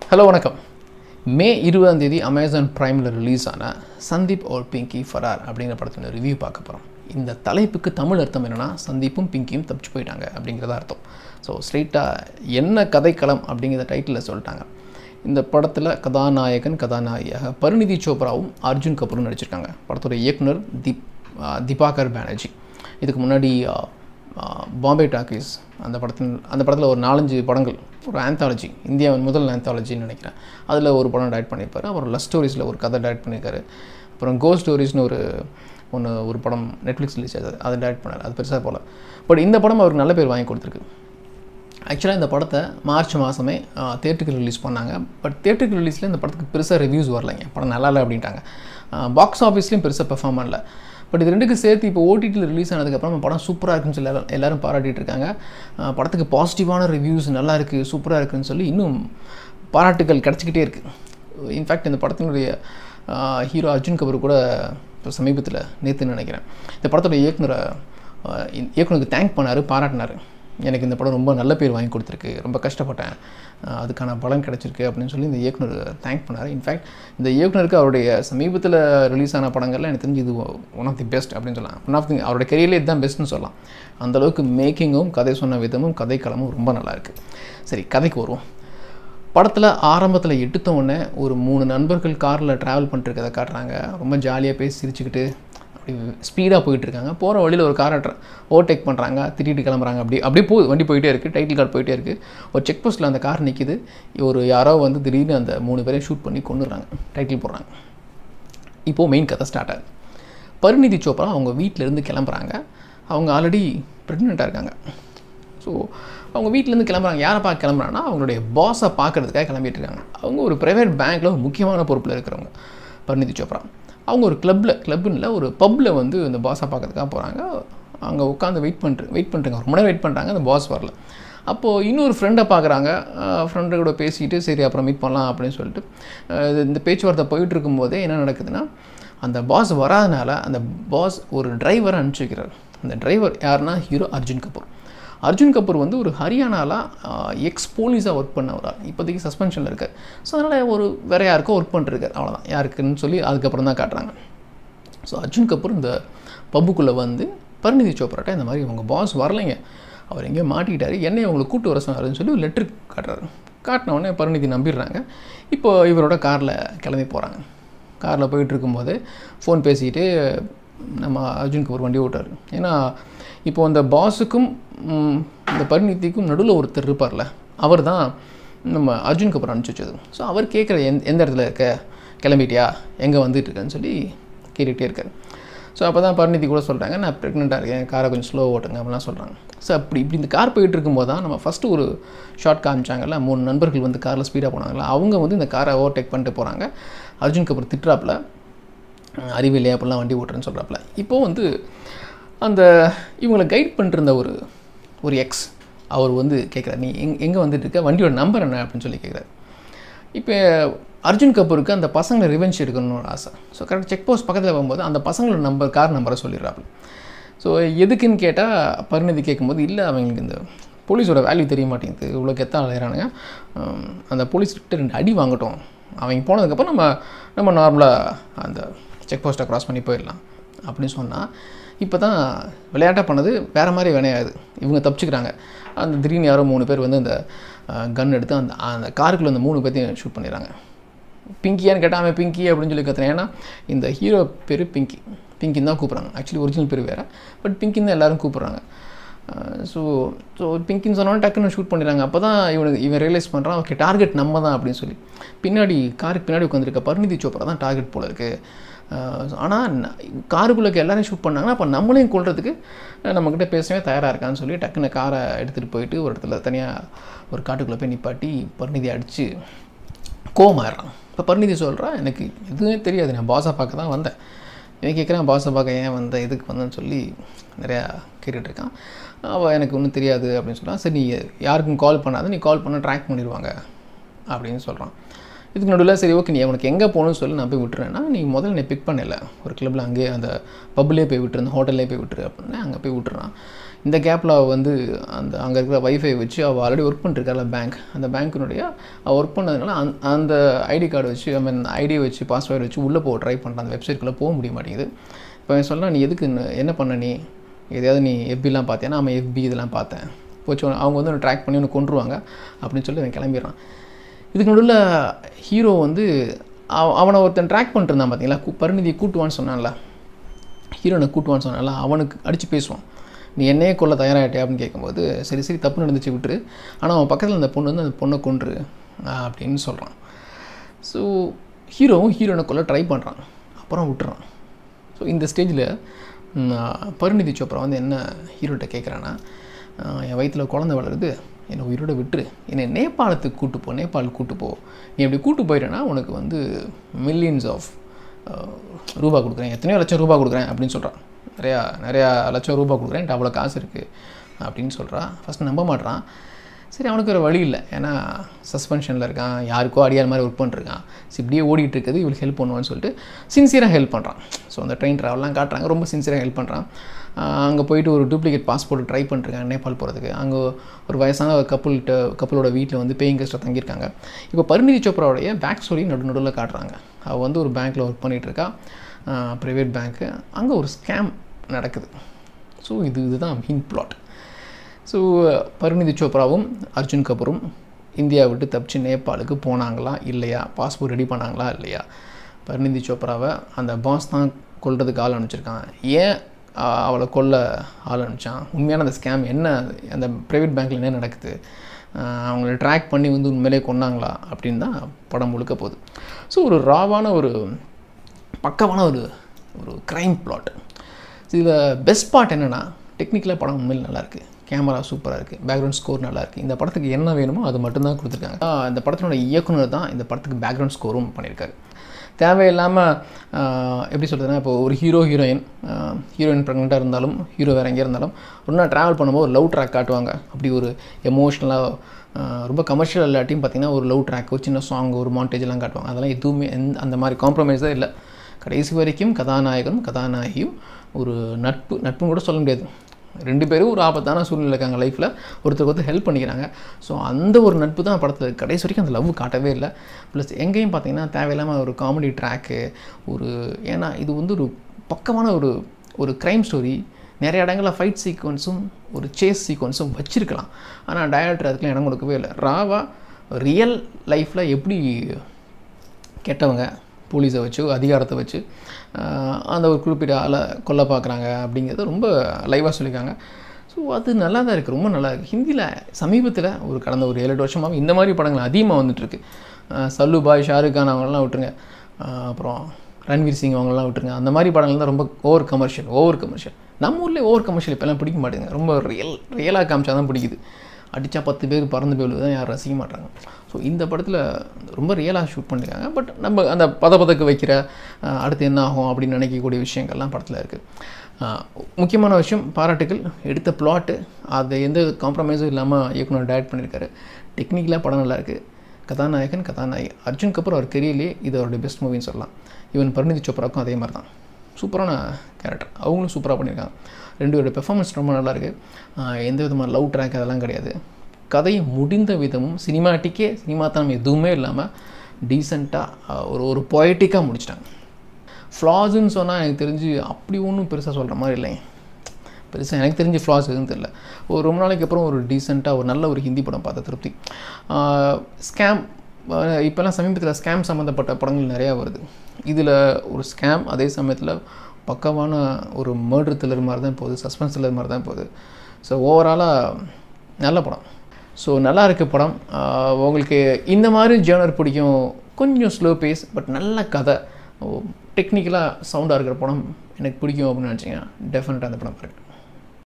hello வணக்கம் மே இருபதாம் தேதி அமேசான் ப்ரைமில் ரிலீஸ் ஆன சந்தீப் ஓர் பிங்கி ஃபரார் அப்படிங்கிற படத்தோட ரிவ்யூ பார்க்க போகிறோம் இந்த தலைப்புக்கு தமிழ் அர்த்தம் என்னென்னா சந்தீப்பும் பிங்கியும் தப்பிச்சு போயிட்டாங்க அப்படிங்கிறத அர்த்தம் ஸோ ஸ்ட்ரெயிட்டாக என்ன கதைக்களம் அப்படிங்கிற டைட்டிலில் சொல்லிட்டாங்க இந்த படத்தில் கதாநாயகன் கதாநாயகியாக பரிணிதி சோப்ராவும் அர்ஜுன் கபூரும் நடிச்சிருக்காங்க படத்தோட இயக்குனர் தீப் ஆஹ் திபாகர் பானர்ஜி இதுக்கு முன்னாடி ஆஹ், ஆஹ், பாம்பே டாக்கீஸ் அந்த படத்தின் அந்த படத்தில் ஒரு நாலஞ்சு படங்கள் ஒரு ஆந்தாலஜி இந்தியாவின் முதல் ஆந்தாலஜின்னு நினைக்கிறேன் அதில் ஒரு படம் டைரக்ட் பண்ணியிருப்பாரு அப்புறம் லவ் ஸ்டோரிஸில் ஒரு கதை டைரக்ட் பண்ணியிருக்காரு அப்புறம் கோ ஸ்டோரிஸ்னு ஒரு ஒன்று ஒரு படம் நெட்ஃப்ளிக்ஸ் ரிலீஸ் ஆகுது அதை டைரக்ட் பண்ணார் அது பெருசாக போல் பட் இந்த படம் அவருக்கு நல்ல பேர் வாங்கி கொடுத்துருக்கு ஆக்சுவலாக இந்த படத்தை மார்ச் மாதமே தேட்டருக்கு ரிலீஸ் பண்ணாங்க பட் தேட்டருக்கு ரிலீஸில் இந்த படத்துக்கு பெருசாக ரிவ்யூஸ் வரலைங்க படம் நல்லா இல்லை அப்படின்ட்டாங்க பாக்ஸ் ஆஃபீஸ்லேயும் பெருசாக பெர்ஃபார்ம் பண்ணல பட் இது ரெண்டுக்கு சேர்த்து இப்போ ஓடிடியில் ரிலீஸ் ஆனதுக்கப்புறம் படம் சூப்பராக இருக்குன்னு சொல்லி எல்லாரும் எல்லாரும் பாராட்டிட்டு இருக்காங்க ஆஹ் படத்துக்கு பாசிட்டிவான ரிவ்யூஸ் நல்லா இருக்குது சூப்பராக இருக்குன்னு சொல்லி இன்னும் பாராட்டுகள் கிடச்சிக்கிட்டே இருக்குது இன்ஃபேக்ட் இந்த படத்தினுடைய ஹீரோ அர்ஜுன் கபூர் கூட இப்போ சமீபத்தில் நேற்று நினைக்கிறேன் இந்த படத்தோட இயக்குனரை ஆஹ் இந்த இயக்குனருக்கு தேங்க் பண்ணார் பாராட்டினார் எனக்கு இந்த படம் ரொம்ப நல்ல பேர் வாங்கி கொடுத்துருக்கு ரொம்ப கஷ்டப்பட்டேன் ஆஹ் அதுக்கான பலன் கிடச்சிருக்கு அப்படின்னு சொல்லி இந்த இயக்குனர் தேங்க் பண்ணார் இன்ஃபேக்ட் இந்த இயக்குனருக்கு அவருடைய சமீபத்தில் ரிலீஸ் ஆன படங்கள்ல எனக்கு தெரிஞ்சு இது ஒன் ஆஃப் தி பெஸ்ட் அப்படின்னு சொல்லலாம் ஒன் ஆஃப் தி அவருடைய கெரியர்லேயே இதுதான் பெஸ்ட்னு சொல்லலாம் அந்தளவுக்கு மேக்கிங்கும் கதை சொன்ன விதமும் கதைக்களமும் ரொம்ப நல்லா இருக்குது சரி கதைக்கு வருவோம் படத்தில் ஆரம்பத்தில் எடுத்த உடனே ஒரு மூணு நண்பர்கள் காரில் ட்ராவல் பண்ணிட்டுருக்கதை காட்டுறாங்க ரொம்ப ஜாலியாக பேசி சிரிச்சுக்கிட்டு அப்படி ஸ்பீடாக போயிட்டுருக்காங்க போகிற வழியில் ஒரு காரை ஓவர்டேக் பண்ணுறாங்க திட்டிட்டு கிளம்புறாங்க அப்படி அப்படியே போகுது வண்டி போயிட்டே இருக்குது டைட்டில் கார்டு போயிட்டே இருக்குது ஒரு செக் போஸ்ட்டில் அந்த கார் நிற்கிது ஒரு யாரோ வந்து திடீர்னு அந்த மூணு பேரையும் ஷூட் பண்ணி கொண்டுறாங்க டைட்டில் போடுறாங்க இப்போது மெயின் கதை ஸ்டார்ட் ஆகுது பரிணிதி சோப்ரா அவங்க வீட்டிலேருந்து கிளம்புறாங்க அவங்க ஆல்ரெடி ப்ரெக்னெண்ட்டாக இருக்காங்க ஸோ அவங்க வீட்டிலேருந்து கிளம்புறாங்க யாரை பார்க்க கிளம்புறாங்கன்னா அவங்களுடைய பாஸை பார்க்கறதுக்காக கிளம்பிட்டு இருக்காங்க அவங்க ஒரு ப்ரைவேட் பேங்க்கில் ஒரு முக்கியமான பொறுப்பில் இருக்கிறவங்க பரிணிதி சோப்ரா அவங்க ஒரு கிளப்பில் கிளப்புன்னு இல்லை ஒரு பப்பில் வந்து இந்த பாஸை பார்க்கறதுக்காக போகிறாங்க அங்கே உட்காந்து வெயிட் பண்ணிட்டு வெயிட் பண்ணுறாங்க ரொம்ப நேரம் வெயிட் பண்ணுறாங்க அந்த பாஸ் வரல அப்போது இன்னொரு ஃப்ரெண்டை பார்க்குறாங்க ஃப்ரெண்டு கூட பேசிட்டு சரி அப்புறம் மீட் பண்ணலாம் அப்படின்னு சொல்லிட்டு அஹ் இது- இந்த பேச்சுவார்த்தை போயிட்டு இருக்கும்போதே என்ன நடக்குதுன்னா அந்த பாஸ் வராதனால அந்த பாஸ் ஒரு டிரைவரை அனுப்பிச்சி வைக்கிறார் அந்த டிரைவர் யாருன்னா ஹீரோ அர்ஜுன் கபூர் அர்ஜுன் கபூர் வந்து ஒரு ஹரியானாவில் எக்ஸ் போலீஸாக ஒர்க் பண்ணவர் இப்போதைக்கு சஸ்பென்ஷனில் இருக்கார் ஸோ அதனால் ஒரு வேறு யாருக்கோ ஒர்க் பண்ணிருக்கார் அவ்வளோதான் யாருக்குன்னு சொல்லி அதுக்கப்புறம் தான் காட்டுறாங்க ஸோ அர்ஜுன் கபூர் இந்த பப்புக்குள்ளே வந்து பரிணிதி சோப்ராட்ட இந்த மாதிரி உங்கள் பாஸ் வரலைங்க அவர் எங்கேயோ மாட்டிக்கிட்டாரு என்னை அவங்களை கூட்டு வர சொன்னாருன்னு சொல்லி ஒரு லெட்ரு காட்டுறாரு காட்டின உடனே பரிணிதி நம்பிடுறாங்க இப்போ இவரோட காரில் கிளம்பி போகிறாங்க காரில் போயிட்டு இருக்கும்போது ஃபோன் பேசிக்கிட்டு நம்ம அர்ஜுன் கபூர் வண்டி ஓட்டார் ஏன்னா இப்போ அந்த பாஸுக்கும் ம், இந்த பரிணிதிக்கும் நடுவில் ஒருத்தர் இருப்பார்ல அவர் தான் நம்ம அர்ஜுன் கபூர் அனுப்பிச்சி வச்சது ஸோ அவர் கேட்குற எந்த எந்த இடத்துல இருக்க கிளம்பிட்டியா எங்கே வந்துட்டு இருக்கேன்னு சொல்லி கேட்டுகிட்டே இருக்காரு ஸோ அப்போ தான் பரிணிதி கூட சொல்கிறாங்க நான் ப்ரெக்னெண்ட்டாக இருக்கேன் காரை கொஞ்சம் ஸ்லோ ஓட்டுங்க அப்படிலாம் சொல்கிறாங்க ஸோ அப்படி இப்படி இந்த கார் போயிட்டு இருக்கும்போது தான் நம்ம ஃபஸ்ட்டு ஒரு ஷார்ட் காமிச்சாங்கல்ல மூணு நண்பர்கள் வந்து காரில் ஸ்பீடாக போனாங்கல்ல அவங்க வந்து இந்த காரை ஓவர்டேக் பண்ணிட்டு போகிறாங்க அர்ஜுன் கபூர் திட்டுறாப்புல அஹ் அறிவில்லையா அப்படிலாம் வண்டி ஓட்டுறேன்னு சொல்கிறாப்புல இப்போது வந்து அந்த இவங்களை கைட் பண்ணிருந்த ஒரு ஒரு எக்ஸ் அவர் வந்து கேட்குறாரு நீ எங் எங்கே வந்துட்டு இருக்க வண்டியோட நம்பர் என்ன அப்படின்னு சொல்லி கேட்குறாரு இப்போ அர்ஜுன் கபூருக்கு அந்த பசங்களை ரிவெஞ்ச் எடுக்கணும்னு ஒரு ஆசை ஸோ கரெக்ட் செக் போஸ்ட் பக்கத்தில் போகும்போது அந்த பசங்களோட நம்பர் கார் நம்பரை சொல்லிடுறாப்புல ஸோ எதுக்குன்னு கேட்டால் பரிணதி கேட்கும்போது இல்லை அவங்களுக்கு இந்த போலீஸோட வேல்யூ தெரிய மாட்டேங்குது இவ்வளோ கெத்தான் அலையிறானுங்க உம், அந்த போலீஸ்கிட்ட ரெண்டு அடி வாங்கட்டும் அவங்க போனதுக்கப்புறம் நம்ம நம்ம நார்மலாக அந்த செக் போஸ்ட்டை க்ராஸ் பண்ணி போயிடலாம் அப்படின்னு சொன்னால் இப்போ தான் விளையாட்டாக பண்ணது வேறு மாதிரி வினையாகுது இவங்க தப்பிச்சுக்கிறாங்க அந்த திடீர்னு யாரோ மூணு பேர் வந்து அந்த கன் எடுத்து அந்த அந்த காருக்குள்ள அந்த மூணு பேர்த்தையும் ஷூட் பண்ணிடுறாங்க பிங்கியான்னு கேட்டால் அவன் பிங்கி அப்படின்னு சொல்லி கத்துறேன் ஏன்னா இந்த ஹீரோ பேர் பிங்கி பிங்கின்னு தான் கூப்பிட்றாங்க ஆக்சுவலி ஒரிஜினல் பேர் வேறு பட் பிங்கின்னு தான் எல்லாரும் கூப்பிட்றாங்க ஸோ ஸோ பிங்கின்னு சொன்னோன்னே டக்குன்னு ஷூட் பண்ணிடுறாங்க அப்போ தான் இவனுக்கு இவன் ரியலைஸ் பண்ணுறான் ஓகே டார்கெட் நம்ம தான் அப்படின்னு சொல்லி பின்னாடி காருக்கு பின்னாடி உட்காந்துருக்க பரிணிதி சோப்ரா தான் டார்கெட் போல இருக்குது ஆனால் காருக்குள்ளே எல்லாரையும் ஷூட் பண்ணாங்கன்னா அப்போ நம்மளையும் கொள்றதுக்கு அஹ், நம்மக்கிட்ட பேசவே தயாராக இருக்கான்னு சொல்லி டக்குன்னு காரை எடுத்துகிட்டு போயிட்டு ஒரு இடத்துல தனியாக ஒரு காட்டுக்குள்ளே போய் நிப்பாட்டி பரிணிதி அடித்து கோவமாயிடுறான் இப்போ பரிணிதி சொல்கிறா எனக்கு எதுவுமே தெரியாது நான் பாஸை பார்க்க தான் வந்தேன் இவன் கேட்குறான் பாஸை பார்க்க ஏன் வந்த எதுக்கு வந்தேன்னு சொல்லி நிறையா கேட்டுட்டு இருக்கான் அவள் எனக்கு ஒன்றும் தெரியாது அப்படின்னு சொல்கிறான் சரி நீ யாருக்கும் கால் பண்ணாத நீ கால் பண்ண ட்ராக் பண்ணிடுவாங்க அப்படின்னு சொல்கிறான் இதுக்கு நடுவில் சரி ஓகே நீ உனக்கு எங்கே போகணும்னு சொல்லி நான் போய் விட்டுறேன்னா நீ முதல்ல நீ பிக் பண்ணல ஒரு கிளப்பில் அங்கேயே அந்த பப்லேயே போய் விட்டுரு அந்த ஹோட்டல்லே போய் விட்டுரு அப்படின்னா அங்கே போய் விட்டுறான் இந்த கேப்பில் அவள் வந்து அந்த அங்கே இருக்கிற வைஃபை வச்சு அவள் ஆல்ரெடி ஒர்க் பண்ணிருக்காள் பேங்க் அந்த பேங்க்கினுடைய அவள் ஒர்க் பண்ணதுனால அந் அந்த ஐடி கார்டு வச்சு ஐ மீன் ஐடியை வச்சு பாஸ்வேர்டு வச்சு உள்ளே போக ட்ரை பண்ணுறான் அந்த வெப்சைட்குள்ளே போக முடிய மாட்டேங்குது இப்போ அவன் சொல்லலாம் நீ எதுக்கு இன்ன- என்ன பண்ண நீ எதையாவது நீ எஃபிலாம் பார்த்தேன்னா அவன் எஃபி இதெல்லாம் பார்த்தேன் போச்சு அவங்க வந்து ஒன்று ட்ராக் பண்ணி ஒன்று கொண்டுருவாங்க அப்படின்னு சொல்லி அவன் கிளம்பிடுறான் இதுக்கு நடுவில் ஹீரோ வந்து அவ- அவனை ஒருத்தன் ட்ராக் பண்ணிருந்தான் பார்த்தீங்களா கூ- பரிநிதியை கூட்டுவான்னு சொன்னான்ல ஹீரோனை கூட்டுவான்னு சொன்னால அவனுக்கு அடித்து பேசுவான் நீ என்னையே கொல்ல தயாராகிட்டே அப்படின்னு கேட்கும்போது சரி சரி தப்பு நடந்துச்சு விட்டுரு ஆனால் அவன் பக்கத்தில் அந்த பொண்ணு வந்து அந்த பொண்ணை கொன்று அப்படின்னு சொல்கிறான் ஸோ ஹீரோவும் ஹீரோனை கொல்ல ட்ரை பண்ணுறான் அப்புறம் விட்டுறான் ஸோ இந்த ஸ்டேஜில் பரிணிதி சோப்ரா வந்து என்ன ஹீரோட்ட கேட்குறான்னா என் வயிற்றில் குழந்தை வளருது என்னை உயிரோட விட்டுரு என்னை நேபாளத்துக்கு கூட்டு போ நேபாள் கூட்டு போ நீ அப்படி கூட்டு போயிட்டேன்னா உனக்கு வந்து மில்லியன்ஸ் ஆஃப் ரூபா கொடுக்குறேன் எத்தனையோ லட்சம் ரூபா கொடுக்குறேன் அப்படின்னு சொல்கிறான் நிறையா நிறையா லட்சம் ரூபா கொடுக்குறேன் என்கிட்ட அவ்வளோ காசு இருக்குது அப்படின்னு சொல்கிறான் ஃபஸ்ட் நம்ப மாட்றான் சரி அவனுக்கு வேறு வழி இல்லை ஏன்னா சஸ்பென்ஷனில் இருக்கான் யாருக்கோ அடியார் மாதிரி ஒர்க் பண்ணிருக்கான் ஸோ இப்படியே ஓடிட்டு இருக்குது இவளுக்கு ஹெல்ப் பண்ணுவான்னு சொல்லிட்டு சின்சியராக ஹெல்ப் பண்ணுறான் ஸோ அந்த ட்ரெயின் ட்ராவல்லாம் காட்டுறாங்க ரொம்ப சின்சியராக ஹெல்ப் பண்ணுறான் அங்கே போயிட்டு ஒரு டூப்ளிகேட் பாஸ்போர்ட் ட்ரை பண்ணிருக்காங்க நேபாள் போகிறதுக்கு அங்கே ஒரு வயசான ஒரு கப்புள்கிட்ட கப்புளோட வீட்டில் வந்து பேயிங் கெஸ்ட்டாக தங்கியிருக்காங்க இப்போ பரிணிதி சோப்ராவுடைய பேக் ஸ்டோரி நடு நடுவில் காட்டுறாங்க அவள் வந்து ஒரு பேங்க்கில் ஒர்க் பண்ணிகிட்ருக்கா ப்ரைவேட் பேங்க்கு அங்கே ஒரு ஸ்கேம் நடக்குது ஸோ இது இதுதான் மெயின் பிளாட் ஸோ பரிணிதி சோப்ராவும் அர்ஜுன் கபூரும் இந்தியா விட்டு தப்பிச்சு நேபாளுக்கு போனாங்களா இல்லையா பாஸ்போர்ட் ரெடி பண்ணாங்களா இல்லையா பரிணிதி சோப்ராவை அந்த பாஸ் தான் கொல்றதுக்கு ஆள் அனுப்பிச்சிருக்கான் ஏன் ஆஹ், அவளை கொல்ல ஆள் அனுப்பிச்சான் உண்மையான அந்த ஸ்கேம் என்ன அந்த ப்ரைவேட் பேங்க்கில் என்ன நடக்குது ஆஹ், அவங்கள ட்ராக் பண்ணி வந்து உண்மையிலே கொன்னாங்களா அப்படின்னு தான் படம் முழுக்க போகுது ஸோ ஒரு ராவான ஒரு பக்கமான ஒரு ஒரு க்ரைம் பிளாட் இதில் பெஸ்ட் பார்ட் என்னென்னா டெக்னிக்கலாக படம் உண்மையில் நல்லாயிருக்கு கேமரா சூப்பராக இருக்குது பேக்ரவுண்ட் ஸ்கோர் நல்லா இருக்குது இந்த படத்துக்கு என்ன வேணுமோ அது மட்டும்தான் கொடுத்துருக்காங்க ஆஹ் இந்த படத்தினோட இயக்குனர் தான் இந்த படத்துக்கு பேக்ரவுண்ட் ஸ்கோரும் பண்ணியிருக்காரு தேவையில்லாமல் எப்படி சொல்கிறதுனா இப்போ ஒரு ஹீரோ ஹீரோயின் ஹீரோயின் ப்ரெக்னெண்ட்டாக இருந்தாலும் ஹீரோ வேறு எங்கேயா இருந்தாலும் ஒன்றா ட்ராவல் பண்ணும்போது ஒரு லவ் ட்ராக் காட்டுவாங்க அப்படி ஒரு எமோஷ்னலாக ரொம்ப கமர்ஷியல் இல்லாட்டியும் பார்த்தீங்கன்னா ஒரு லவ் ட்ராக் ஒரு சின்ன சாங் ஒரு மாண்டேஜ் எல்லாம் காட்டுவாங்க அதெல்லாம் எதுவுமே எந்த அந்த மாதிரி காம்ப்ரமைஸே இல்லை கடைசி வரைக்கும் கதாநாயகனும் கதாநாயகியும் ஒரு நட்பு நட்புன்னு கூட சொல்ல முடியாது ரெண்டு பேரும் ஒரு ஆபத்தான சூழ்நிலை இருக்காங்க லைஃப்பில் ஒருத்தருக்கு ஒருத்தர் ஹெல்ப் பண்ணிக்கிறாங்க ஸோ அந்த ஒரு நட்பு தான் படத்தில் கடைசி வரைக்கும் அந்த லவ் காட்டவே இல்லை ப்ளஸ் எங்கேயும் பார்த்தீங்கன்னா தேவையில்லாமல் ஒரு காமெடி ட்ராக்கு ஒரு ஏன்னா இது வந்து ஒரு பக்கமான ஒரு ஒரு க்ரைம் ஸ்டோரி நிறைய இடங்களில் ஃபைட் சீக்வன்ஸும் ஒரு சேஸ் சீக்வன்ஸும் வச்சிருக்கலாம் ஆனால் டைரக்டர் அதுக்குலாம் இடம் கொடுக்கவே இல்லை ராவா ரியல் லைஃப்பில் எப்படி கெட்டவங்க போலீஸை வச்சு அதிகாரத்தை வச்சு ஆஹ், அந்த ஒரு குறிப்பிட்ட ஆளை கொல்ல பார்க்குறாங்க அப்படிங்கிறத ரொம்ப லைவாக சொல்லியிருக்காங்க ஸோ அது நல்லா தான் இருக்குது ரொம்ப நல்லா இருக்குது ஹிந்தியில் சமீபத்தில் ஒரு கடந்த ஒரு ஏழு எட்டு வருஷமாக இந்த மாதிரி படங்கள் அதிகமாக வந்துட்டுருக்கு சல்லு பாய் ஷாருக் கான் அவங்களாம் விட்டுருங்க ஆஹ், அப்புறம் ரன்வீர் சிங் அவங்களாம் விட்டுருங்க அந்த மாதிரி படங்கள் தான் ரொம்ப ஓவர் கமர்ஷியல் ஓவர் கமர்ஷியல் நம்ம ஊர்லேயே ஓவர் கமர்ஷியல் இப்போல்லாம் பிடிக்க மாட்டேங்குது ரொம்ப ரியல் ரியலாக காமிச்சா தான் பிடிக்குது அடித்தா பத்து பேர் பறந்து போய் தான் யாரும் ரசிக்க மாட்டாங்க ஸோ இந்த படத்தில் ரொம்ப ரியலாக ஷூட் பண்ணியிருக்காங்க பட் நம்ம அந்த பத பதக்கு வைக்கிற அஹ், அடுத்து என்ன ஆகும் அப்படின்னு நினைக்கக்கூடிய விஷயங்கள்லாம் படத்தில் இருக்குது முக்கியமான விஷயம் பாராட்டுகள் எடுத்த பிளாட்டு அது எந்த காம்ப்ரமைஸும் இல்லாமல் இயக்குனர் டைரக்ட் பண்ணியிருக்காரு டெக்னிக்கலாக படம் நல்லா இருக்குது கதாநாயகன் கதாநாயகி அர்ஜுன் கபூர் அவர் கெரியர்லேயே இது அவருடைய பெஸ்ட் மூவின்னு சொல்லலாம் ஈவன் பரிணிதி சோப்ராவுக்கும் அதே மாதிரி தான் சூப்பரான கேரக்டர் அவங்களும் சூப்பராக பண்ணியிருக்காங்க ரெண்டு பேரோட பெர்ஃபார்மன்ஸ் ரொம்ப நல்லா இருக்கு ஆஹ் எந்த விதமான லவ் ட்ராக் அதெல்லாம் கிடையாது கதை முடிந்த விதமும் சினிமாட்டிக்கே சினிமாத்தனம் எதுவுமே இல்லாமல் டீசெண்டாக ஒரு ஒரு பொயட்டிக்காக முடிச்சிட்டாங்க ஃப்ளாஸ்ன்னு சொன்னால் எனக்கு தெரிஞ்சு அப்படி ஒன்றும் பெருசாக சொல்கிற மாதிரி இல்லைங்க பெருசாக எனக்கு தெரிஞ்ச ஃப்ளாஸ் எதுவும் தெரியல ஒரு ரொம்ப நாளைக்கு அப்புறம் ஒரு டீசெண்டாக ஒரு நல்ல ஒரு ஹிந்தி படம் பார்த்த திருப்தி ஸ்கேம் இப்போல்லாம் சமீபத்தில் ஸ்கேம் சம்மந்தப்பட்ட படங்கள் நிறையா வருது இதில் ஒரு ஸ்கேம் அதே சமயத்தில் பக்கமான ஒரு மர்டர் த்ரில்லர் மாதிரி தான் போகுது சஸ்பென்ஸ் த்ரில்லர் மாதிரி தான் போகுது ஸோ ஓவராலாக நல்ல படம் ஸோ நல்லா இருக்கு படம் ஆஹ் உங்களுக்கு இந்த மாதிரி ஜேர்னர் பிடிக்கும் கொஞ்சம் ஸ்லோ பேஸ் பட் நல்ல கதை டெக்னிக்கலாக சவுண்டாக இருக்கிற படம் எனக்கு பிடிக்கும் அப்படின்னு நினச்சிங்கன்னா டெஃபினட்டாக அந்த படம் பாருங்கள்